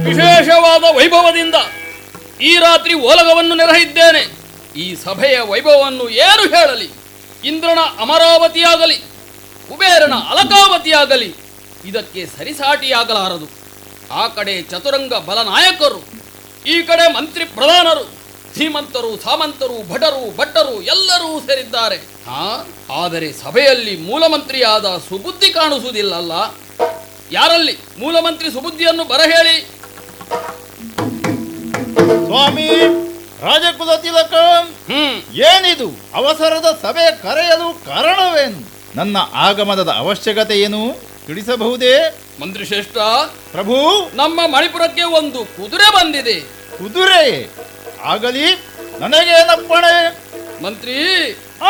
ವಿಶೇಷವಾದ ವೈಭವದಿಂದ ಈ ರಾತ್ರಿ ಓಲಗವನ್ನು ನೆರಹಿದ್ದೇನೆ ಈ ಸಭೆಯ ವೈಭವವನ್ನು ಏನು ಹೇಳಲಿ ಇಂದ್ರನ ಅಮರಾವತಿಯಾಗಲಿ ಕುಬೇರನ ಅಲಕಾವತಿಯಾಗಲಿ ಇದಕ್ಕೆ ಸರಿಸಾಟಿಯಾಗಲಾರದು ಆ ಕಡೆ ಚತುರಂಗ ಬಲನಾಯಕರು ಈ ಕಡೆ ಮಂತ್ರಿ ಪ್ರಧಾನರು ಧೀಮಂತರು ಸಾಮಂತರು ಭಟರು ಭಟ್ಟರು ಎಲ್ಲರೂ ಸೇರಿದ್ದಾರೆ ಹಾ ಆದರೆ ಸಭೆಯಲ್ಲಿ ಮೂಲಮಂತ್ರಿಯಾದ ಸುಬುದ್ಧಿ ಕಾಣಿಸುವುದಿಲ್ಲಲ್ಲ ಯಾರಲ್ಲಿ ಮೂಲಮಂತ್ರಿ ಸುಬುದ್ಧಿಯನ್ನು ಬರಹೇಳಿ ಸ್ವಾಮಿ ರಾಜಕುಲ ತಿಲಕ ಹ್ಮ್ ಏನಿದು ಅವಸರದ ಸಭೆ ಕರೆಯಲು ಕಾರಣವೇನು ನನ್ನ ಆಗಮನದ ಅವಶ್ಯಕತೆ ಏನು ತಿಳಿಸಬಹುದೇ ಮಂತ್ರಿ ಶ್ರೇಷ್ಠ ಪ್ರಭು ನಮ್ಮ ಮಣಿಪುರಕ್ಕೆ ಒಂದು ಕುದುರೆ ಬಂದಿದೆ ಕುದುರೆ ಆಗಲಿ ನನಗೇನಪ್ಪಣೆ ಮಂತ್ರಿ